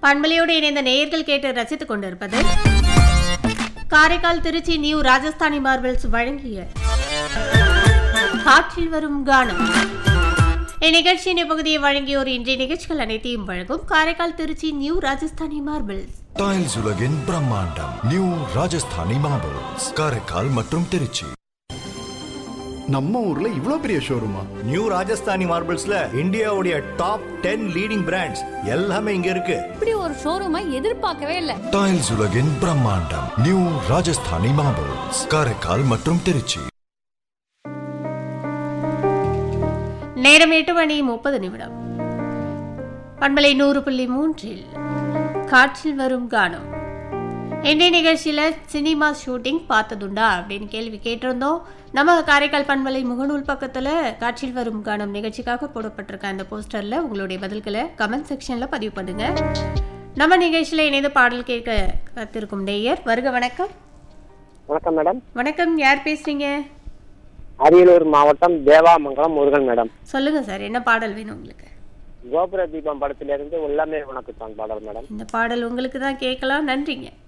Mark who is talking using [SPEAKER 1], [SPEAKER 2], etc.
[SPEAKER 1] பண்பலையோடு இணைந்த நேயர்கள் கேட்டு ரசித்துக் கொண்டிருப்பது காரைக்கால் திருச்சி நியூ ராஜஸ்தானி மார்பிள்ஸ் வழங்கிய காற்றில் வரும் கானம் இந்நிகழ்ச்சியின் இப்பகுதியை வழங்கியோர் இன்றைய நிகழ்ச்சிகள் அனைத்தையும் வழங்கும் Karaikal Trichy new Rajasthani marbles
[SPEAKER 2] tiles உலகின் பிரம்மாண்டம் நியூ ராஜஸ்தானி மார்பிள்ஸ் காரைக்கால் மற்றும் திருச்சி
[SPEAKER 3] நம்ம ஊர்ல இவ்ளோ பெரிய ஷோரூமா
[SPEAKER 4] நியூ ராஜஸ்தானி மார்பிள்ஸ்ல இந்தியாவுடைய டாப் டென் லீடிங் பிராண்ட்ஸ் எல்லாமே இங்க இருக்கு
[SPEAKER 5] இப்படி ஒரு ஷோரூமை எதிர்பார்க்கவே இல்லை
[SPEAKER 2] டைல்ஸ் உலகின் பிரம்மாண்டம் நியூ ராஜஸ்தானி மார்பிள்ஸ் காரைக்கால் மற்றும் திருச்சி
[SPEAKER 1] நேரம் எட்டு மணி முப்பது நிமிடம் பண்பலை நூறு புள்ளி மூன்றில் காற்றில் வரும் கானம் இன்றைய நிகழ்ச்சியில் சினிமா ஷூட்டிங் பார்த்ததுண்டா அப்படின்னு கேள்வி கேட்டிருந்தோம் நம்ம காரைக்கால் பண்பலை முகநூல் பக்கத்தில் காற்றில் வரும் கானம் நிகழ்ச்சிக்காக போடப்பட்டிருக்க அந்த போஸ்டரில் உங்களுடைய பதில்களை கமெண்ட் செக்ஷனில் பதிவு பண்ணுங்க நம்ம நிகழ்ச்சியில் இணைந்து பாடல் கேட்க காத்திருக்கும் நேயர் வருக வணக்கம்
[SPEAKER 6] வணக்கம் மேடம்
[SPEAKER 1] வணக்கம் யார் பேசுறீங்க
[SPEAKER 6] அரியலூர் மாவட்டம் தேவாமங்கலம் முருகன் மேடம்
[SPEAKER 1] சொல்லுங்க சார் என்ன பாடல் வேணும் உங்களுக்கு
[SPEAKER 6] கோபுர தீபம் படத்திலிருந்து உள்ளமே உனக்கு தான் பாடல் மேடம்
[SPEAKER 1] இந்த பாடல் உங்களுக்கு தான் கேட்கலாம் நன்றிங்க